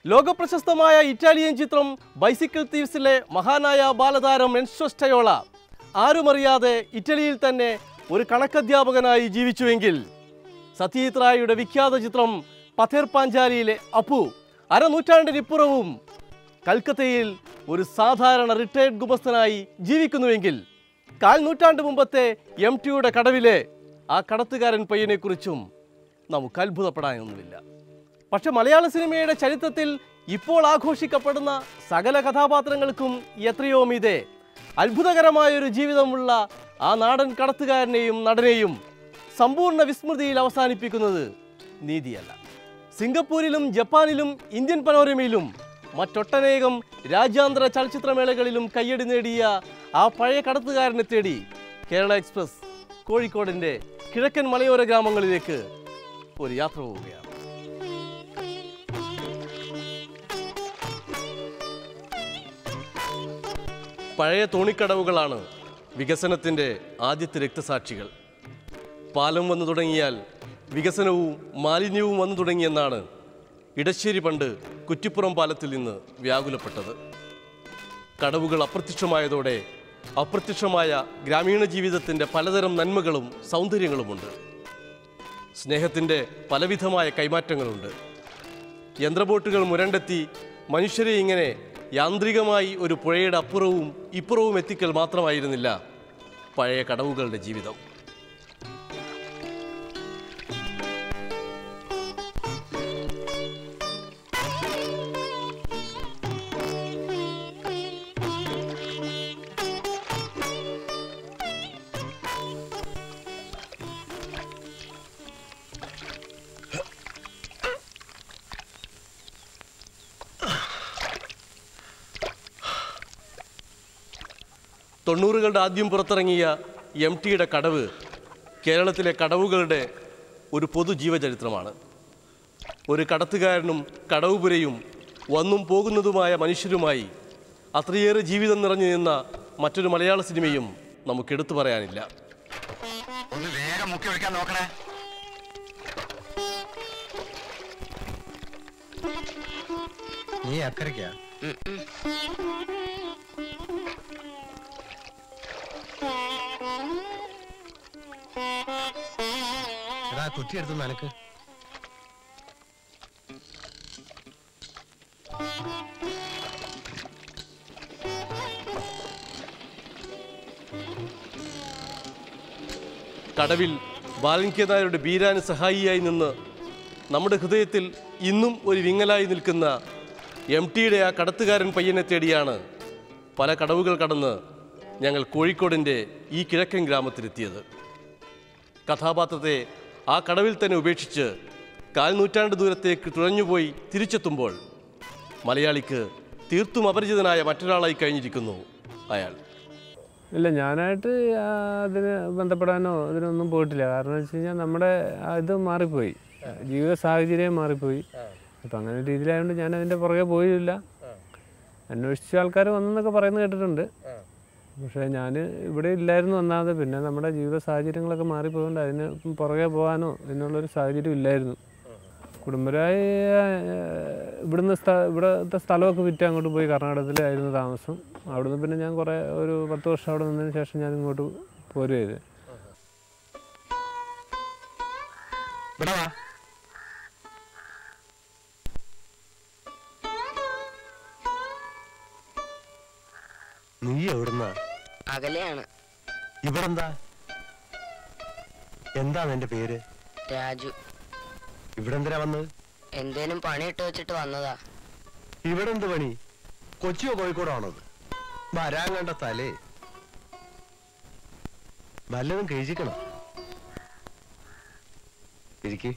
ലോകപ്രശസ്തമായ Italian ചിത്രം bicycle തീവ്സിലെ മഹാനായ ബാലതാരം എൻഷോ സ്റ്റയോള ആരുമറിയാതെ ഇറ്റലിയിൽ തന്നെ ഒരു കണക്കധ്യാപകനായി ജീവിച്ചുവെങ്കിൽ സത്യജിത് റായിയുടെ വിഖ്യാത ചിത്രം പഥേർ പാഞ്ചാലിയിലെ അപ്പു അരനൂറ്റാണ്ടിനിപ്പുറവും കൽക്കത്തയിൽ ഒരു സാധാരണ റിട്ടയർഡ് ഗുമസ്തനായി ജീവിക്കുന്നുവെങ്കിൽ കാൽ നൂറ്റാണ്ട് മുമ്പത്തെ എം ടിയുടെ കടവിലെ ആ കടത്തുകാരൻ പയ്യനെക്കുറിച്ചും നമുക്ക് അത്ഭുതപ്പെടാനൊന്നുമില്ല പക്ഷെ മലയാള സിനിമയുടെ ചരിത്രത്തിൽ ഇപ്പോൾ ആഘോഷിക്കപ്പെടുന്ന സകല കഥാപാത്രങ്ങൾക്കും എത്രയോ മീതെ അത്ഭുതകരമായൊരു ജീവിതമുള്ള ആ നാടൻ കടത്തുകാരനെയും നടനെയും സമ്പൂർണ്ണ വിസ്മൃതിയിൽ അവസാനിപ്പിക്കുന്നത് നീതിയല്ല സിംഗപ്പൂരിലും ജപ്പാനിലും ഇന്ത്യൻ പനോരമയിലും മറ്റൊട്ടനേകം രാജ്യാന്തര ചലച്ചിത്രമേളകളിലും കയ്യടി നേടിയ ആ പഴയ കടത്തുകാരനെ തേടി കേരള എക്സ്പ്രസ് കോഴിക്കോടിൻ്റെ കിഴക്കൻ മലയോര ഗ്രാമങ്ങളിലേക്ക് ഒരു യാത്ര പോവുകയാണ് പഴയ തോണിക്കടവുകളാണ് വികസനത്തിൻ്റെ ആദ്യത്തെ രക്തസാക്ഷികൾ പാലം വന്നു തുടങ്ങിയാൽ വികസനവും മാലിന്യവും വന്നു തുടങ്ങിയെന്നാണ് ഇടശ്ശേരി പണ്ട് കുറ്റിപ്പുറം പാലത്തിൽ നിന്ന് വ്യാകുലപ്പെട്ടത് കടവുകൾ അപ്രത്യക്ഷമായതോടെ അപ്രത്യക്ഷമായ ഗ്രാമീണ ജീവിതത്തിൻ്റെ പലതരം നന്മകളും സൗന്ദര്യങ്ങളുമുണ്ട് സ്നേഹത്തിൻ്റെ പലവിധമായ കൈമാറ്റങ്ങളുണ്ട് യന്ത്രബോട്ടുകൾ മുരണ്ടെത്തി മനുഷ്യരെ ഇങ്ങനെ യാന്ത്രികമായി ഒരു പുഴയുടെ അപ്പുറവും ഇപ്പുറവും എത്തിക്കൽ മാത്രമായിരുന്നില്ല പഴയ കടവുകളുടെ ജീവിതം തൊണ്ണൂറുകളുടെ ആദ്യം പുറത്തിറങ്ങിയ എം ടിയുടെ കടവ് കേരളത്തിലെ കടവുകളുടെ ഒരു പൊതുജീവചരിത്രമാണ് ഒരു കടത്തുകാരനും കടവുപുരയും വന്നും പോകുന്നതുമായ മനുഷ്യരുമായി അത്രയേറെ ജീവിതം നിറഞ്ഞു നിന്ന മറ്റൊരു മലയാള സിനിമയും നമുക്ക് എടുത്തു പറയാനില്ല ഒന്ന് വേഗം മുക്കി ഒഴിക്കാൻ നോക്കണേ നീ അക്കരയ്ക്കാ എടാ കുറ്റിയെടുത്ത് നനക്ക് കടവിൽ ബാലൻകെ നായരുടെ ബീരാന് സഹായിയായി നിന്ന് നമ്മുടെ ഹൃദയത്തിൽ ഇന്നും ഒരു വിങ്ങലായി നിൽക്കുന്ന എം ടിയുടെ ആ കടത്തുകാരൻ പയ്യനെ തേടിയാണ് പല കടവുകൾ കടന്ന് ഞങ്ങൾ കോഴിക്കോടിൻ്റെ ഈ കിഴക്കൻ ഗ്രാമത്തിലെത്തിയത് കഥാപാത്രത്തെ ആ കടവിൽ തന്നെ ഉപേക്ഷിച്ച് കാൽ നൂറ്റാണ്ട് ദൂരത്തേക്ക് തുഴഞ്ഞുപോയി തിരിച്ചെത്തുമ്പോൾ മലയാളിക്ക് തീർത്തും അപരിചിതനായ മറ്റൊരാളായി കഴിഞ്ഞിരിക്കുന്നു അയാൾ ഇല്ല ഞാനായിട്ട് ആ, അതിന് ബന്ധപ്പെടാനോ അതിനൊന്നും പോയിട്ടില്ല കാരണം വെച്ച് കഴിഞ്ഞാൽ നമ്മുടെ ആ ഇത് മാറിപ്പോയി ജീവിത സാഹചര്യം മാറിപ്പോയി അപ്പം അങ്ങനെ രീതിയിലായതുകൊണ്ട് ഞാൻ അതിൻ്റെ പുറകെ പോയില്ല അന്വേഷിച്ച ആൾക്കാർ വന്നെന്നൊക്കെ പറയുന്നത് കേട്ടിട്ടുണ്ട് പക്ഷേ ഞാൻ ഇവിടെ ഇല്ലായിരുന്നു ഒന്നാമത് പിന്നെ നമ്മുടെ ജീവിത സാഹചര്യങ്ങളൊക്കെ മാറിപ്പോയതുകൊണ്ട് അതിന് പുറകെ പോകാനോ എന്നുള്ളൊരു സാഹചര്യം ഇല്ലായിരുന്നു കുടുംബരായി ഇവിടുന്ന് സ്ഥ ഇവിടുത്തെ സ്ഥലമൊക്കെ വിറ്റ് അങ്ങോട്ട് പോയി കർണാടകത്തിലായിരുന്നു താമസം അവിടുന്ന് പിന്നെ ഞാൻ കുറേ ഒരു പത്ത് വർഷം അവിടെ നിന്നതിന് ശേഷം ഞാൻ ഇങ്ങോട്ട് പോരുക ചെയ്ത് ഇവിടെ വാ നീ എവിടുന്നാ അകലെയാണ് ഇവിടെന്താ എന്താ നിന്റെ പേര് രാജു ഇവിടെ എന്തിനാ വന്നത് എന്തേലും പണിയിട്ട് വെച്ചിട്ട് വന്നതാ ഇവിടെ എന്ത് പണി കൊച്ചിയോ കോഴിക്കോടോ ആണത് വരാൻ കണ്ട തലേ വല്ലതും കഴിച്ചിക്കണം ഇരിക്കേ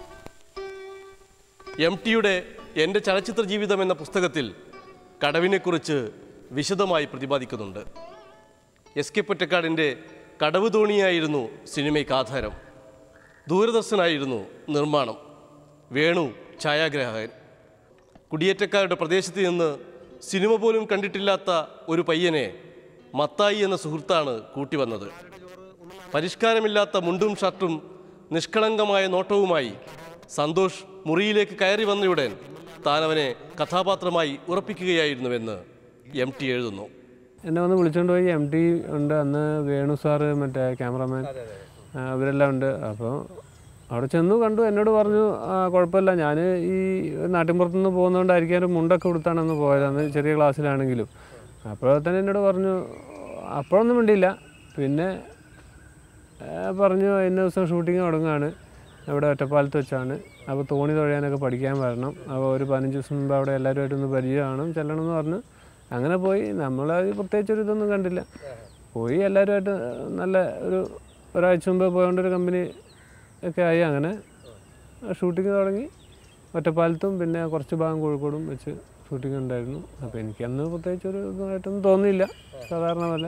എം ടിയുടെ എൻ്റെ ചലച്ചിത്ര ജീവിതം എന്ന പുസ്തകത്തിൽ കടവിനെക്കുറിച്ച് വിശദമായി പ്രതിപാദിക്കുന്നുണ്ട് എസ് കെ പൊറ്റക്കാടിൻ്റെ കടവ് തോണിയായിരുന്നു സിനിമയ്ക്ക് ആധാരം ദൂരദർശനായിരുന്നു നിർമ്മാണം വേണു ഛായാഗ്രാഹകൻ കുടിയേറ്റക്കാരുടെ പ്രദേശത്ത് നിന്ന് സിനിമ പോലും കണ്ടിട്ടില്ലാത്ത ഒരു പയ്യനെ മത്തായി എന്ന സുഹൃത്താണ് കൂട്ടിവന്നത് പരിഷ്കാരമില്ലാത്ത മുണ്ടും ഷർട്ടും നിഷ്കളങ്കമായ നോട്ടവുമായി സന്തോഷ് മുറിയിലേക്ക് കയറി വന്നയുടൻ താൻ അവനെ കഥാപാത്രമായി ഉറപ്പിക്കുകയായിരുന്നുവെന്ന് എം ടി എഴുതുന്നു എന്നെ വന്ന് വിളിച്ചുകൊണ്ട് പോയി എം ടി ഉണ്ട് അന്ന് വേണു സാറ് മറ്റേ ക്യാമറമാൻ ആ, അവരെല്ലാം ഉണ്ട് അപ്പോൾ അവിടെ ചെന്നു കണ്ടു എന്നോട് പറഞ്ഞു "ആ, കുഴപ്പമില്ല ഞാൻ ഈ നാട്ടിൻപുറത്തു നിന്ന് പോകുന്നതുകൊണ്ടായിരിക്കും ഒരു മുണ്ടൊക്കെ കൊടുത്താണ് അന്ന് പോയത് അന്ന് ചെറിയ ക്ലാസ്സിലാണെങ്കിലും അപ്പോൾ തന്നെ എന്നോട് പറഞ്ഞു അപ്പോഴൊന്നും മിണ്ടിയില്ല പിന്നെ ആ, പറഞ്ഞു ഇന്ന ദിവസം ഷൂട്ടിങ് തുടങ്ങുകയാണ് ഇവിടെ ഒറ്റപ്പാലത്ത് വെച്ചാണ് അപ്പോൾ തോണി തുഴയാനൊക്കെ പഠിക്കാൻ വരണം അപ്പോൾ ഒരു പതിനഞ്ച് ദിവസം മുമ്പ് അവിടെ എല്ലാവരുമായിട്ടൊന്ന് പരിചയമാണ് ചെല്ലണം എന്ന് പറഞ്ഞു അങ്ങനെ പോയി നമ്മളത് പ്രത്യേകിച്ച് ഒരു ഇതൊന്നും കണ്ടില്ല പോയി എല്ലാവരുമായിട്ട് നല്ല ഒരു ഒരാഴ്ച മുമ്പ് പോയോണ്ടൊരു കമ്പനി ഒക്കെ ആയി അങ്ങനെ ഷൂട്ടിങ് തുടങ്ങി ഒറ്റപ്പാലത്തും പിന്നെ കുറച്ച് ഭാഗം കോഴിക്കോടും വെച്ച് ഷൂട്ടിംഗ് ഉണ്ടായിരുന്നു അപ്പോൾ എനിക്കന്ന് പ്രത്യേകിച്ച് ഒരു ഇതായിട്ടൊന്നും തോന്നിയില്ല സാധാരണ പോലെ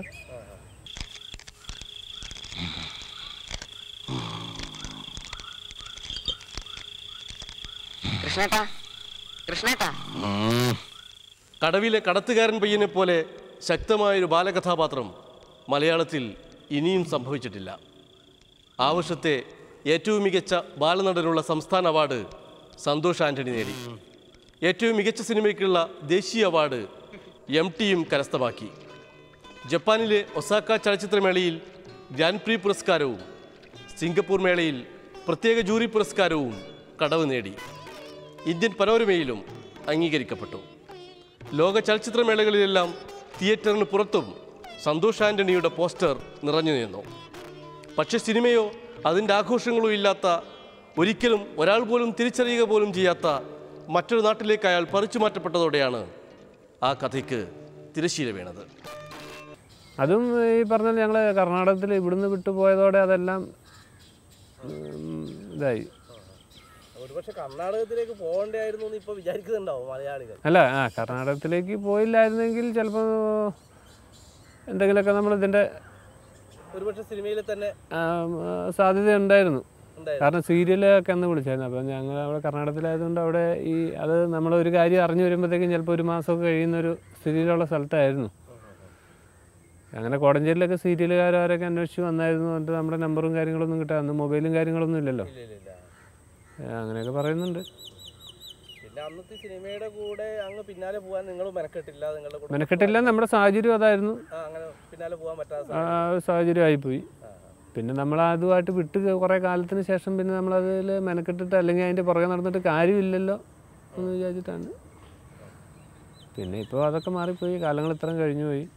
കൃഷ്ണേട്ടാ കൃഷ്ണേട്ടാ കടവിലെ കടത്തുകാരൻ പയ്യനെ പോലെ ശക്തമായൊരു ബാലകഥാപാത്രം മലയാളത്തിൽ ഇനിയും സംഭവിച്ചിട്ടില്ല ആ വർഷത്തെ ഏറ്റവും മികച്ച ബാലനടനുള്ള സംസ്ഥാന അവാർഡ് സന്തോഷ് ആന്റണി നേടി ഏറ്റവും മികച്ച സിനിമയ്ക്കുള്ള ദേശീയ അവാർഡ് എം ടിയും കരസ്ഥമാക്കി ജപ്പാനിലെ ഒസാക്ക ചലച്ചിത്രമേളയിൽ ഗ്രാൻഡ് പ്രീ പുരസ്കാരവും സിംഗപ്പൂർ മേളയിൽ പ്രത്യേക ജൂറി പുരസ്കാരവും കടവ് നേടി ഇന്ത്യൻ പനോരമയിലും അംഗീകരിക്കപ്പെട്ടു ലോക ചലച്ചിത്രമേളകളിലെല്ലാം തിയേറ്ററിന് പുറത്തും സന്തോഷ് ആന്റണിയുടെ പോസ്റ്റർ നിറഞ്ഞു നിന്നു പക്ഷെ സിനിമയോ അതിൻ്റെ ആഘോഷങ്ങളോ ഇല്ലാത്ത ഒരിക്കലും ഒരാൾ പോലും തിരിച്ചറിയുക പോലും ചെയ്യാത്ത മറ്റൊരു നാട്ടിലേക്ക് അയാൾ പറിച്ചു മാറ്റപ്പെട്ടതോടെയാണ് ആ കഥയ്ക്ക് തിരശീല വീണത് അതും ഈ പറഞ്ഞ ഞങ്ങൾ കർണാടകത്തിൽ ഇവിടുന്ന് വിട്ടുപോയതോടെ അതെല്ലാം ഉം, ഇതായി ഒരുപക്ഷെ കർണാടകത്തിലേക്ക് പോകേണ്ടതായിരുന്നു എന്ന് ഇപ്പോൾ വിചാരിക്കുന്നുണ്ടാവും മലയാളികൾ അല്ല ആ കർണാടകത്തിലേക്ക് പോയില്ലായിരുന്നെങ്കിൽ ചിലപ്പോൾ എന്തെങ്കിലുമൊക്കെ നമ്മൾ ഇതിൻ്റെ ഒരുപക്ഷെ സിനിമയിൽ തന്നെ സാധ്യത ഉണ്ടായിരുന്നു കാരണം സീരിയലൊക്കെ അന്ന് വിളിച്ചായിരുന്നു അപ്പം ഞങ്ങൾ അവിടെ കർണാടകത്തിലായതുകൊണ്ട് അവിടെ ഈ അത് നമ്മൾ ഒരു കാര്യം അറിഞ്ഞു വരുമ്പോഴത്തേക്കും ചിലപ്പോൾ ഒരു മാസമൊക്കെ കഴിയുന്ന ഒരു സ്ഥിതിയിലുള്ള സ്ഥലത്തായിരുന്നു അങ്ങനെ കോടഞ്ചേരിയിലൊക്കെ സീരിയലുകാരൊക്കെ അന്വേഷിച്ച് വന്നായിരുന്നു എന്നിട്ട് നമ്മുടെ നമ്പറും കാര്യങ്ങളൊന്നും കിട്ടാൻ അന്ന് മൊബൈലും കാര്യങ്ങളൊന്നും ഇല്ലല്ലോ ഏ, അങ്ങനെയൊക്കെ പറയുന്നുണ്ട് പിന്നെ അന്നത്തെ സിനിമയുടെ കൂടെ അങ്ങ് പിന്നാലെ പോകാൻ നിങ്ങൾ മെനക്കെട്ടില്ല നിങ്ങളുടെ കൂടെ മെനക്കെട്ടില്ല നമ്മുടെ സാഹചര്യം അതായിരുന്നു ആ, അങ്ങനെ പിന്നാലെ പോകാൻ പറ്റാതെ ആ ഒരു സാഹചര്യമായിപ്പോയി പിന്നെ നമ്മൾ അതുമായിട്ട് വിട്ട് കുറേ കാലത്തിന് ശേഷം പിന്നെ നമ്മളതിൽ മെനക്കെട്ടിട്ട് അല്ലെങ്കിൽ അതിൻ്റെ പുറകെ നടന്നിട്ട് കാര്യമില്ലല്ലോ എന്ന് വിചാരിച്ചിട്ടാണ് പിന്നെ ഇപ്പോൾ അതൊക്കെ മാറിപ്പോയി കാലങ്ങൾ ഇത്രയും കഴിഞ്ഞു പോയി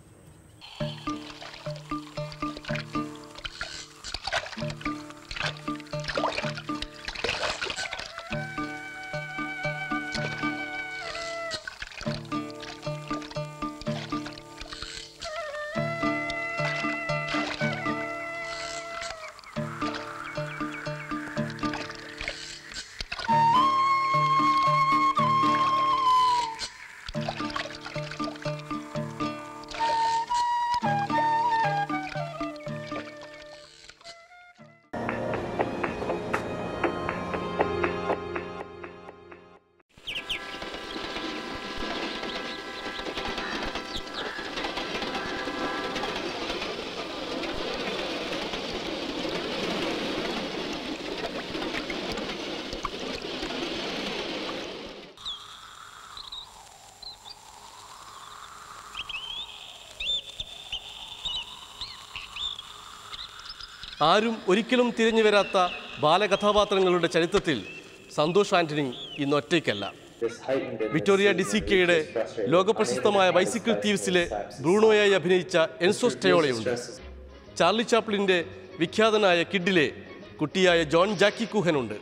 ആരും ഒരിക്കലും തിരിഞ്ഞു വരാത്ത ബാലകഥാപാത്രങ്ങളുടെ ചരിത്രത്തിൽ സന്തോഷ് ആന്റണി ഇന്ന് ഒറ്റയ്ക്കല്ല വിക്ടോറിയ ഡിസിക്കയുടെ ലോകപ്രശസ്തമായ ബൈസിക്കിൾ തീവ്സിലെ ബ്രൂണോയായി അഭിനയിച്ച എൻസോ സ്റ്റയോളയുണ്ട് ചാർലി ചാപ്ലിൻ്റെ വിഖ്യാതനായ കിഡിലെ കുട്ടിയായ ജോൺ ജാക്കി കുഹനുണ്ട്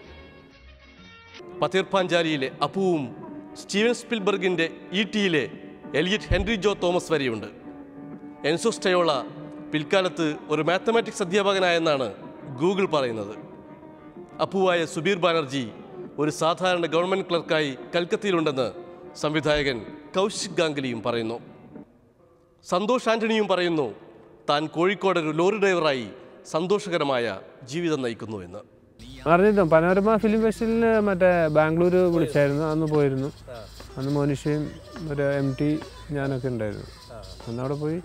പതീർ പാഞ്ചാലിയിലെ അപ്പുവും സ്റ്റീവൻ സ്പിൽബർഗിൻ്റെ ഇ ടിയിലെ എലിയറ്റ് ഹെൻറി ജോ തോമസ് വരെയുണ്ട് എൻസോ സ്റ്റയോള പിൽക്കാലത്ത് ഒരു മാത്തമാറ്റിക്സ് അധ്യാപകനായെന്നാണ് ഗൂഗിൾ പറയുന്നത് അപ്പുവായ സുബീർ ബാനർജി ഒരു സാധാരണ ഗവൺമെൻറ് ക്ലർക്കായി കൽക്കത്തയിലുണ്ടെന്ന് സംവിധായകൻ കൗശിക് ഗാംഗുലിയും പറയുന്നു സന്തോഷ് ആന്റണിയും പറയുന്നു താൻ കോഴിക്കോട് ഒരു ലോറി ഡ്രൈവറായി സന്തോഷകരമായ ജീവിതം നയിക്കുന്നു എന്ന് പറഞ്ഞിരുന്നു പനോരമ ഫിലിം ഫെസ്റ്റിവലിന് മറ്റേ ബാംഗ്ലൂർ വിളിച്ചായിരുന്നു അന്ന് പോയിരുന്നു അന്ന് മോനിഷയും ഒരു എം ടി ഞാനൊക്കെ ഉണ്ടായിരുന്നു അന്ന് അവിടെ പോയി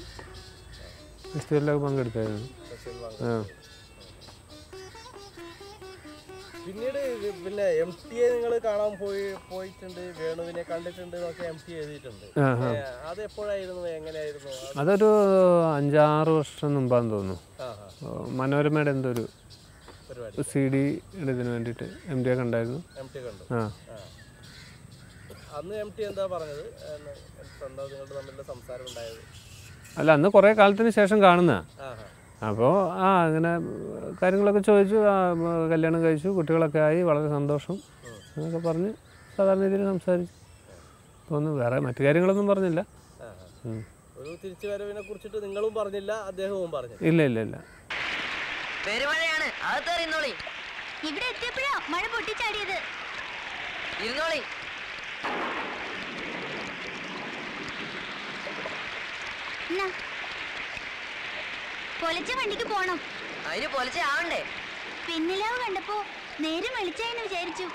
ഫെസ്റ്റിവലിലൊക്കെ പങ്കെടുത്തായിരുന്നു ആ പിന്നീട് ഇത് പിന്നെ എം ടി എ നിങ്ങൾ കാണാൻ പോയി പോയിട്ടുണ്ട് വേണുവിനെ കണ്ടിട്ടുണ്ട് എന്നൊക്കെ എം ടി എഴുതിയിട്ടുണ്ട് ആ ആ ഏ, അത് എപ്പോഴായിരുന്നു എങ്ങനെയായിരുന്നു അത് അതൊരു അഞ്ചാറ് വർഷം മുമ്പാന്ന് തോന്നുന്നു ആ ആ ഓ, മനോരമയുടെ എന്തോ ഒരു പരിപാടി സി ഡി ഇതിന് വേണ്ടിയിട്ട് എം ഡി ഒക്കെ ഉണ്ടായിരുന്നു എം ടി കണ്ടു ആ ആ അന്ന് എം ടി എന്താ പറഞ്ഞത് എന്ന് എന്താ നിങ്ങളുടെ തമ്മിലുള്ള സംസാരം ഉണ്ടായത് അല്ല അന്ന് കുറേ കാലത്തിന് ശേഷം കാണുന്ന ആ ആ അപ്പോൾ ആ അങ്ങനെ കാര്യങ്ങളൊക്കെ ചോദിച്ചു ആ ഉം, കല്യാണം കഴിച്ചു കുട്ടികളൊക്കെ ആയി വളരെ സന്തോഷം എന്നൊക്കെ പറഞ്ഞ് സാധാരണ രീതിയിൽ സംസാരിച്ചു അപ്പോൾ ഒന്നും വേറെ മറ്റു കാര്യങ്ങളൊന്നും പറഞ്ഞില്ല ആ, ആ. ഉം. ഒരു തിരിച്ചു വരവിനെ കുറിച്ചിട്ട് നിങ്ങളും പറഞ്ഞില്ല അദ്ദേഹവും പറഞ്ഞില്ല ഇല്ല ഇല്ല ഇല്ല പെരുമഴയാണ് അകത്തേറിയുന്നോളി ഇവിടെ എത്തിയപ്പോഴാ മഴ പൊട്ടിച്ചാടിയത് ഇരുന്നോളി എന്നാ പൊലച്ച വണ്ടിക്ക് പോണം അതിന് പൊലച്ച ആവണ്ടേ പിന്നിലാവ് കണ്ടപ്പോ നേരെ വെളിച്ചായെന്ന് വിചാരിച്ചു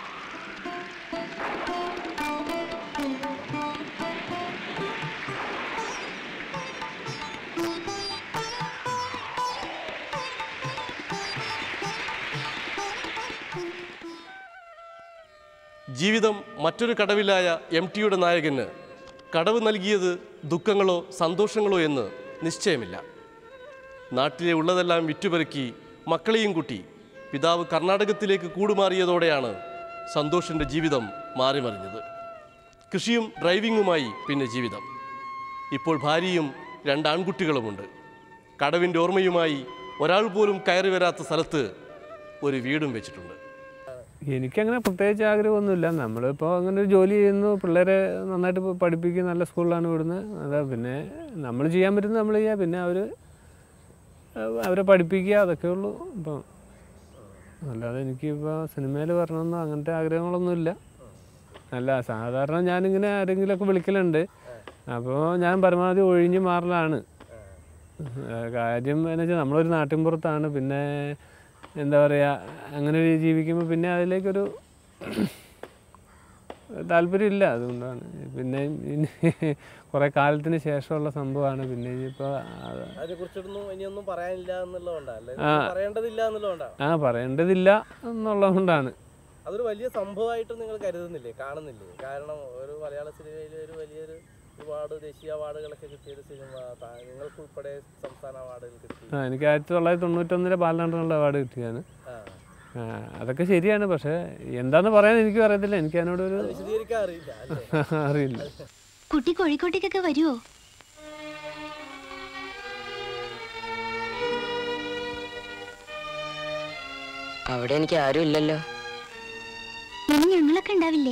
ജീവിതം മറ്റൊരു കടവിലായ എം ടിയുടെ നായകന് കടവ് നൽകിയത് ദുഃഖങ്ങളോ സന്തോഷങ്ങളോ എന്ന് നിശ്ചയമില്ല നാട്ടിലെ ഉള്ളതെല്ലാം വിറ്റുപെറുക്കി മക്കളെയും കൂട്ടി പിതാവ് കർണാടകത്തിലേക്ക് കൂടുമാറിയതോടെയാണ് സന്തോഷിൻ്റെ ജീവിതം മാറിമറിഞ്ഞത് കൃഷിയും ഡ്രൈവിങ്ങുമായി പിന്നെ ജീവിതം ഇപ്പോൾ ഭാര്യയും രണ്ട് ആൺകുട്ടികളുമുണ്ട് കടവിൻ്റെ ഓർമ്മയുമായി ഒരാൾ പോലും കയറി വരാത്ത സ്ഥലത്ത് ഒരു വീടും വെച്ചിട്ടുണ്ട് എനിക്കങ്ങനെ പ്രത്യേകിച്ച് ആഗ്രഹമൊന്നുമില്ല നമ്മളിപ്പോൾ അങ്ങനെ ഒരു ജോലി ചെയ്യുന്നു പിള്ളേരെ നന്നായിട്ട് ഇപ്പൊ പഠിപ്പിക്കും നല്ല സ്കൂളിലാണ് വിടുന്നത് അതാ പിന്നെ നമ്മൾ ചെയ്യാൻ പറ്റുന്നത് നമ്മൾ ചെയ്യുക പിന്നെ അവർ അവരെ പഠിപ്പിക്കുക അതൊക്കെ ഉള്ളൂ ഇപ്പം അല്ലാതെ എനിക്കിപ്പോൾ സിനിമയിൽ വരണമെന്നോ അങ്ങനത്തെ ആഗ്രഹങ്ങളൊന്നുമില്ല അല്ല സാധാരണ ഞാനിങ്ങനെ ആരെങ്കിലുമൊക്കെ വിളിക്കലുണ്ട് അപ്പോൾ ഞാൻ പരമാവധി ഒഴിഞ്ഞു മാറലാണ് ആ, കാര്യം എന്ന് വെച്ചാൽ നമ്മളൊരു നാട്ടിൻപുറത്താണ് പിന്നെ എന്താ പറയുക അങ്ങനെ ഒരു ജീവിക്കുമ്പോൾ പിന്നെ അതിലേക്കൊരു താല്പര്യമില്ല അതുകൊണ്ടാണ് പിന്നെ ഇനി കുറേ കാലത്തിന് ശേഷമുള്ള സംഭവമാണ് പിന്നെ ഇനിയിപ്പോൾ അതിനെ കുറിച്ചിട്ടൊന്നും ഇനിയൊന്നും പറയാനില്ല എന്നുള്ളതുകൊണ്ടല്ലേ ആ. പറയേണ്ടതില്ല എന്നുള്ളതുകൊണ്ടാണ് ആ പറയേണ്ടതില്ല എന്നുള്ളതുകൊണ്ടാണ് അതൊരു വലിയ സംഭവമായിട്ട് നിങ്ങൾ കരുതുന്നില്ലേ കാണുന്നില്ലേ കാരണം ഒരു മലയാള സിനിമയിൽ ഒരു വലിയൊരു ഒരുപാട് ദേശീയ അവാർഡുകളൊക്കെ കിട്ടിയൊരു സിനിമ താ- നിങ്ങൾക്കുൾപ്പെടെ സംസ്ഥാന അവാർഡുകൾ കിട്ടി ആ എനിക്ക് ആയിരത്തി തൊള്ളായിരത്തി തൊണ്ണൂറ്റൊന്നിലെ ബാലനാട്ടിനുള്ള അവാർഡ് കിട്ടിയാണ് ആ. ആ, അതൊക്കെ ശരിയാണ് പക്ഷേ എന്താന്ന് പറയാൻ എനിക്കും അറിയത്തില്ല എനിക്ക് അതിനോടൊരു അത് വിശദീകരിക്കാൻ അറിയില്ല അല്ലേ അറിയില്ല കുട്ടി കോഴിക്കോട്ടേക്കൊക്കെ വരുവോ അവിടെ എനിക്ക് ആരും ഇല്ലല്ലോ ഇനി ഞങ്ങളൊക്കെ ഉണ്ടാവില്ലേ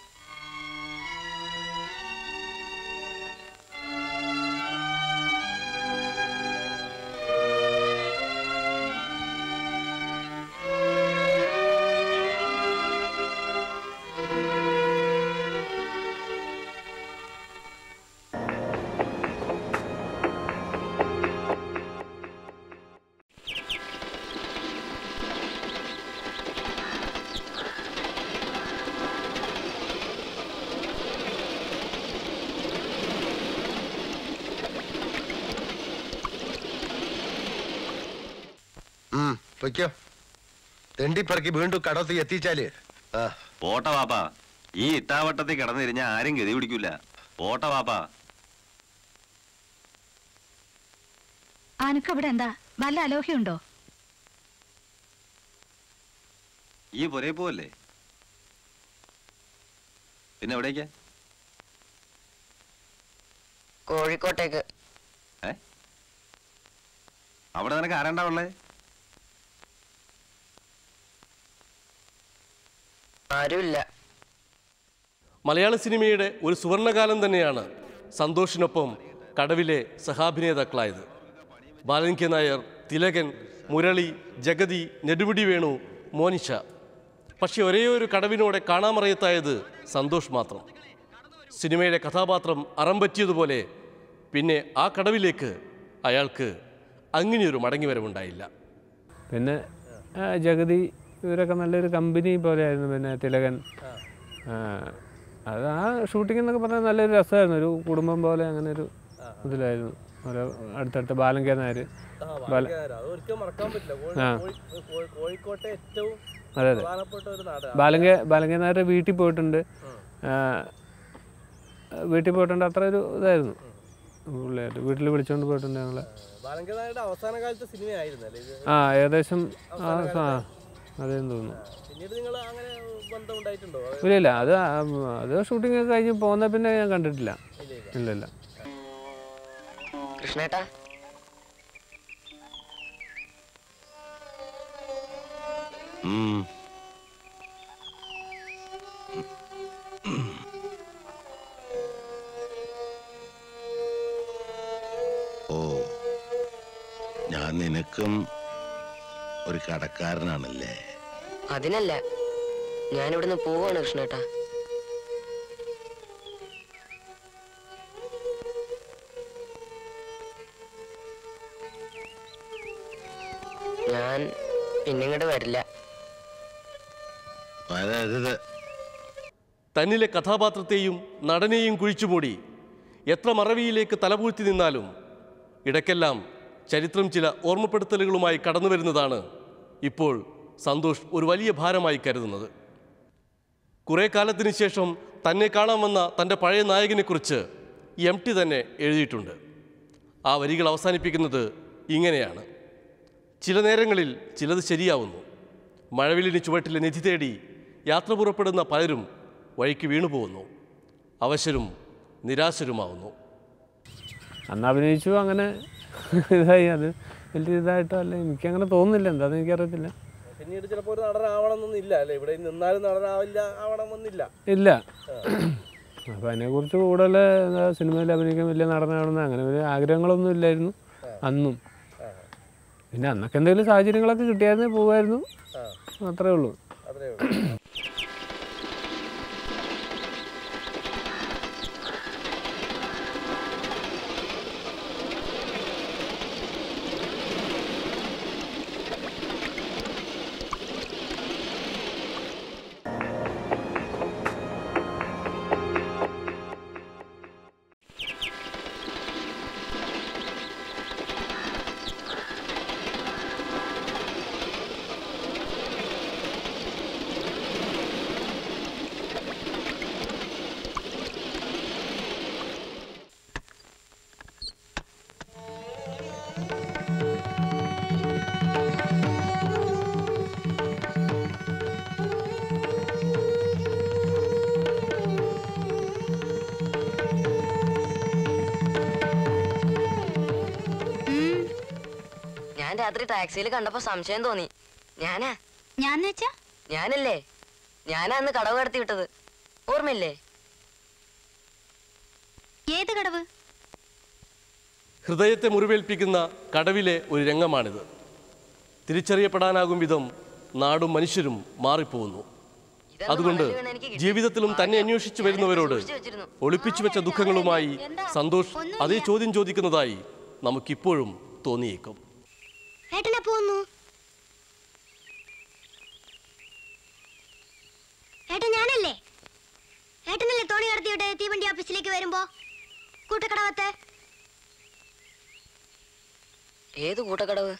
ഉം, പൊയ്ക്കോ തെണ്ടിപ്പറക്കി വീണ്ടും കടത്തി എത്തിച്ചാല് ആ പോട്ട വാപ്പാ ഈ ഇട്ടാവട്ടത്തിൽ കിടന്നിരിഞ്ഞ ആരും ഗതി പിടിക്കൂല പോട്ട വാപ്പാ അനക്കവിടെ എന്താ വല്ല അലോഹ്യമുണ്ടോ ഈ പുരേ പോവല്ലേ പിന്നെ എവിടേക്കാ കോഴിക്കോട്ടേക്ക് ഏ അവിടെ നിനക്ക് ആരാണ്ടാ ഉള്ളേ ആരുമില്ല മലയാള സിനിമയുടെ ഒരു സുവർണകാലം തന്നെയാണ് സന്തോഷിനൊപ്പം കടവിലെ സഹാഭിനേതാക്കളായത് ബാലൻ കെ നായർ തിലകൻ മുരളി ജഗതി നെടുമുടി വേണു മോനിഷ പക്ഷെ ഒരേ ഒരു കടവിനോടെ കാണാമറയത്തായത് സന്തോഷ് മാത്രം സിനിമയുടെ കഥാപാത്രം അറം പറ്റിയതുപോലെ പിന്നെ ആ കടവിലേക്ക് അയാൾക്ക് അങ്ങനെയൊരു മടങ്ങിവരവുണ്ടായില്ല പിന്നെ ആ, ജഗതി ഇവരൊക്കെ നല്ലൊരു കമ്പനി പോലെയായിരുന്നു പിന്നെ തിലകൻ ആ, അത് ആ ഷൂട്ടിംഗ് എന്നൊക്കെ പറഞ്ഞാൽ നല്ലൊരു രസമായിരുന്നു ഒരു കുടുംബം പോലെ അങ്ങനെ ഒരു ഇതിലായിരുന്നു ഓരോ അടുത്തടുത്ത ബാലൻ കെ നായർ ബാല അത് ഒരിക്കലും മറക്കാൻ പറ്റില്ല കോഴി- ആ. കോഴി- കോഴി- കോഴിക്കോട്ടെ ഏറ്റവും അതെ അതെ പ്രധാനപ്പെട്ട ഒരു നാടാണ് ബാലങ്ക ബാലങ്ക നായരുടെ വീട്ടിൽ പോയിട്ടുണ്ട് ആ, വീട്ടിൽ പോയിട്ടുണ്ട് അത്ര ഒരു ഇതായിരുന്നു പുള്ളിയായിട്ട് വീട്ടിൽ വിളിച്ചുകൊണ്ട് പോയിട്ടുണ്ട് ഞങ്ങളെ ബാലങ്കനായുടെ അവസാന കാലത്തെ സിനിമയായിരുന്നു അല്ലേ ഇത് ആ ഏകദേശം ആ ആ, അതേന്ന് തോന്നുന്നു പിന്നീട് നിങ്ങൾ അങ്ങനെ ബന്ധം ഉണ്ടായിട്ടുണ്ടോ അത് ഇല്ല ഇല്ല അത് ആ, അത് ഷൂട്ടിംഗ് ഒക്കെ കഴിഞ്ഞ് പോകുന്ന പിന്നെ ഞാൻ കണ്ടിട്ടില്ല ഇല്ല ഇല്ല കൃഷ്ണേട്ടാ ഉം. ഓ ഞാൻ നിനക്കും ഒരു കടക്കാരനാണല്ലേ അതിനല്ല ഞാനിവിടുന്ന് പോവാണ് കൃഷ്ണേട്ടാ ഞാൻ പിന്നിങ്ങോട്ട് വരില്ല വരരുത് തന്നിലെ കഥാപാത്രത്തെയും നടനെയും കുഴിച്ചുമൂടി എത്ര മറവിയിലേക്ക് തലപൂഴ്ത്തി നിന്നാലും ഇടയ്ക്കെല്ലാം ചരിത്രം ചില ഓർമ്മപ്പെടുത്തലുകളുമായി കടന്നു വരുന്നതാണ് ഇപ്പോൾ സന്തോഷ് ഒരു വലിയ ഭാരമായി കരുതുന്നത് കുറേ കാലത്തിന് ശേഷം തന്നെ കാണാൻ വന്ന തൻ്റെ പഴയ നായകനെക്കുറിച്ച് എം ടി തന്നെ എഴുതിയിട്ടുണ്ട് ആ വരികൾ അവസാനിപ്പിക്കുന്നത് ഇങ്ങനെയാണ് ചില നേരങ്ങളിൽ ചിലത് ശരിയാവുന്നു മഴവില്ലിന് ചുവട്ടിലെ നിധി തേടി യാത്ര പുറപ്പെടുന്ന പലരും വഴിക്ക് വീണുപോകുന്നു അവശരും നിരാശരുമാവുന്നു അന്ന് അഭിനയിച്ചു അങ്ങനെ ഇതായി അത് വലിയ ഇതായിട്ടോ അല്ല എനിക്കങ്ങനെ തോന്നുന്നില്ല എന്താണെന്ന് എനിക്കറിയത്തില്ല പിന്നീട് ചിലപ്പോൾ ഒരു നടനാവണമെന്നൊന്നില്ല അല്ലേ ഇവിടെ നിന്നാലും നടനാവില്ല ആവണമെന്നില്ല ഇല്ല അപ്പം അതിനെക്കുറിച്ച് കൂടുതൽ എന്താ സിനിമയിൽ അഭിനയിക്കാൻ വലിയ നടനാണെന്ന് അങ്ങനെ വലിയ ആഗ്രഹങ്ങളൊന്നും ഇല്ലായിരുന്നു അന്നും പിന്നെ അന്നൊക്കെ എന്തെങ്കിലും സാഹചര്യങ്ങളൊക്കെ കിട്ടിയായിരുന്നേ പോകുമായിരുന്നു അത്രേ ഉള്ളൂ അത്രേ ഉള്ളൂ ഞാൻ രാത്രി ടാക്സിയിൽ കണ്ടപ്പോ സംശയം തോന്നി ഞാനാ ഞാൻ വെച്ചാ ഞാനല്ലേ ഞാനാ അന്ന് കടവ് കടത്തി വിട്ടത് ഓർമ്മയില്ലേ ഏത് കടവ് ഹൃദയത്തെ മുറിവേൽപ്പിക്കുന്ന കടവിലെ ഒരു രംഗമാണിത് തിരിച്ചറിയപ്പെടാനാകും വിധം നാടും മനുഷ്യരും മാറിപ്പോകുന്നു ഇതെന്ത് അതുകൊണ്ട് മണല് വീണ് എനിക്ക് കിട്ടി? ജീവിതത്തിലും തന്നെ അന്വേഷിച്ചു വരുന്നവരോട് സൂക്ഷിച്ചു വെച്ചിരുന്നു. ഒളിപ്പിച്ചു വെച്ച ദുഃഖങ്ങളുമായി സന്തോഷ് അതേ ചോദ്യം ചോദിക്കുന്നതായി നമുക്കിപ്പോഴും തോന്നിയേക്കും ഏട്ടനാ പോന്നു ഏട്ടൻ ഞാനല്ലേ ഏട്ടനല്ലേ തോണി കടത്തിയിട്ട് തീവണ്ടി ഓഫീസിലേക്ക് വരുമ്പോ കൂട്ടക്കടവത്തെ ഏത് കൂട്ടക്കടവ്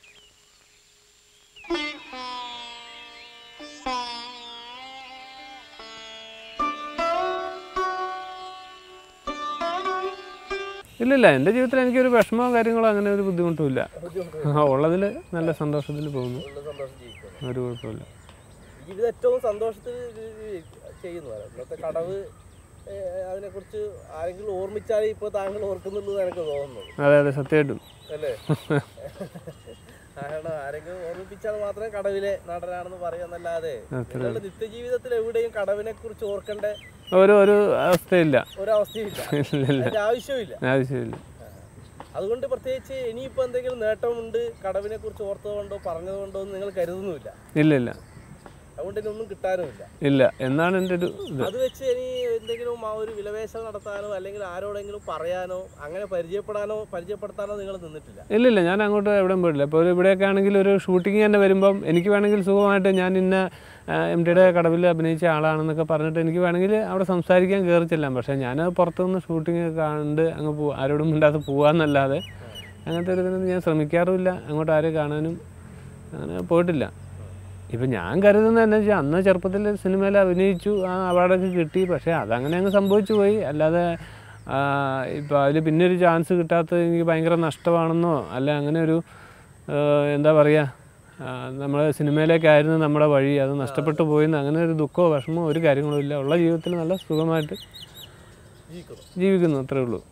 ഇല്ലില്ല എൻ്റെ ജീവിതത്തിൽ എനിക്കൊരു വിഷമമോ കാര്യങ്ങളോ അങ്ങനെ ഒരു ബുദ്ധിമുട്ടും ഇല്ല ആ ഉള്ളതിൽ നല്ല സന്തോഷത്തിൽ പോകുന്നു ഒരു കുഴപ്പമില്ല ജീവിതം ഏറ്റവും സന്തോഷത്തിൽ ചെയ്യുന്നു ഇന്നത്തെ കടവ് അതിനെക്കുറിച്ച് ആരെങ്കിലും ഓർമ്മിച്ചാലേ ഇപ്പോൾ താങ്കൾ ഓർക്കുന്നുള്ളൂ എനിക്ക് തോന്നുന്നത് അതെ അതെ സത്യമായിട്ടും അല്ലേ കാരണം ആരെങ്കിലും ഓർമ്മിപ്പിച്ചാൽ മാത്രമേ കടവിലെ നടനാണെന്ന് പറയാന്നല്ലാതെ അത്രേ നിങ്ങളുടെ നിത്യജീവിതത്തിൽ എവിടെയും കടവിനെ കുറിച്ച് ഓർക്കേണ്ട ഒരു ഒരു അവസ്ഥയില്ല ഒരവസ്ഥയില്ല ഇല്ലില്ല അതിന്റെ ആവശ്യമില്ല ആവശ്യമില്ല അതുകൊണ്ട് പ്രത്യേകിച്ച് ഇനിയിപ്പോ എന്തെങ്കിലും നേട്ടമുണ്ട് കടവിനെ കുറിച്ച് ഓർത്തതുകൊണ്ടോ പറഞ്ഞതുകൊണ്ടോ എന്ന് നിങ്ങൾ കരുതുന്നുമില്ല ഇല്ല ഇല്ല അതുകൊണ്ട് ഇനി ഒന്നും കിട്ടാനുമില്ല ഇല്ല എന്നാണ് എൻ്റെ ഒരു ഇത് അത് വെച്ച് ഇനി എന്തെങ്കിലും ആ ഒരു വിലപേശം നടത്താനോ അല്ലെങ്കിൽ ആരോടെങ്കിലും പറയാനോ അങ്ങനെ പരിചയപ്പെടാനോ പരിചയപ്പെടുത്താനോ നിങ്ങൾ നിന്നിട്ടില്ല ഇല്ല ഇല്ല ഞാൻ അങ്ങോട്ട് എവിടെയും പോയിട്ടില്ല ഇപ്പോൾ ഒരു ഇവിടെയൊക്കെ ആണെങ്കിൽ ഒരു ഷൂട്ടിംഗ് തന്നെ വരുമ്പം എനിക്ക് വേണമെങ്കിൽ സുഖമായിട്ട് ഞാൻ ഇന്ന എം ടിയുടെ കടവിൽ അഭിനയിച്ച ആളാണെന്നൊക്കെ പറഞ്ഞിട്ട് എനിക്ക് വേണമെങ്കിൽ അവിടെ സംസാരിക്കാൻ കയറി ചെല്ലാം പക്ഷേ ഞാൻ പുറത്തുനിന്ന് ഷൂട്ടിംഗ് കണ്ട് അങ്ങ് പോ ആരോടും മിണ്ടാതെ പോകാമെന്നല്ലാതെ അങ്ങനത്തെ ഒരു ഇതിനൊന്നും ഞാൻ ശ്രമിക്കാറുമില്ല അങ്ങോട്ട് ആരെയും കാണാനും അങ്ങനെ പോയിട്ടില്ല ഇപ്പം ഞാൻ കരുതുന്നത് എന്താ വെച്ചാൽ അന്ന് ചെറുപ്പത്തിൽ സിനിമയിൽ അഭിനയിച്ചു ആ അവാർഡൊക്കെ കിട്ടി പക്ഷേ അതങ്ങനെ അങ്ങ് സംഭവിച്ചു പോയി അല്ലാതെ ഇപ്പോൾ അതിൽ പിന്നെ ഒരു ചാൻസ് കിട്ടാത്തത് എനിക്ക് ഭയങ്കര നഷ്ടമാണെന്നോ അല്ല അങ്ങനെ ഒരു ആ, എന്താ പറയുക നമ്മൾ സിനിമയിലേക്കായിരുന്നു നമ്മുടെ വഴി അത് നഷ്ടപ്പെട്ടു പോയെന്ന് അങ്ങനെ ഒരു ദുഃഖമോ വിഷമോ ഒരു കാര്യങ്ങളും ഇല്ല ഉള്ള ജീവിതത്തിൽ നല്ല സുഖമായിട്ട് ജീവിക്കുന്നു അത്രേ ഉള്ളൂ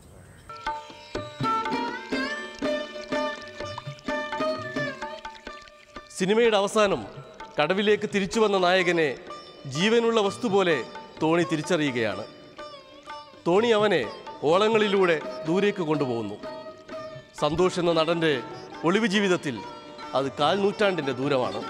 സിനിമയുടെ അവസാനം കടവിലേക്ക് തിരിച്ചു വന്ന നായകനെ ജീവനുള്ള വസ്തു പോലെ തോണി തിരിച്ചറിയുകയാണ് തോണി അവനെ ഓളങ്ങളിലൂടെ ദൂരേക്ക് കൊണ്ടുപോകുന്നു സന്തോഷ് എന്ന നടൻ്റെ ഒളിവ് ജീവിതത്തിൽ അത് കാൽ നൂറ്റാണ്ടിൻ്റെ ദൂരമാണ്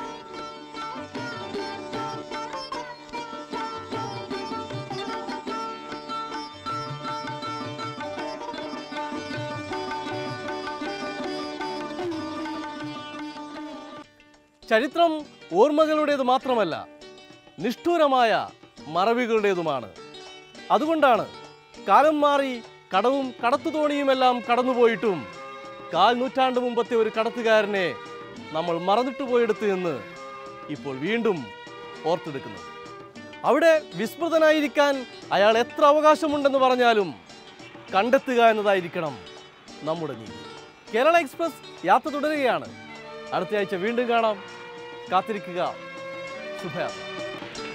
ചരിത്രം ഓർമ്മകളുടേത് മാത്രമല്ല നിഷ്ഠൂരമായ മറവികളുടേതുമാണ് അതുകൊണ്ടാണ് കാലം മാറി കടവും കടത്തുതോണിയുമെല്ലാം കടന്നുപോയിട്ടും കാൽ നൂറ്റാണ്ട് മുമ്പത്തെ ഒരു കടത്തുകാരനെ നമ്മൾ മറന്നിട്ട് പോയെടുത്ത് എന്ന് ഇപ്പോൾ വീണ്ടും ഓർത്തെടുക്കുന്നത് അവിടെ വിസ്മൃതനായിരിക്കാൻ അയാൾ എത്ര അവകാശമുണ്ടെന്ന് പറഞ്ഞാലും കണ്ടെത്തുക എന്നതായിരിക്കണം നമ്മുടെ നീതി കേരള എക്സ്പ്രസ് യാത്ര തുടരുകയാണ് അടുത്തയാഴ്ച വീണ്ടും കാണാം കാത്തിരിക്കുക ശുഭയാത്ര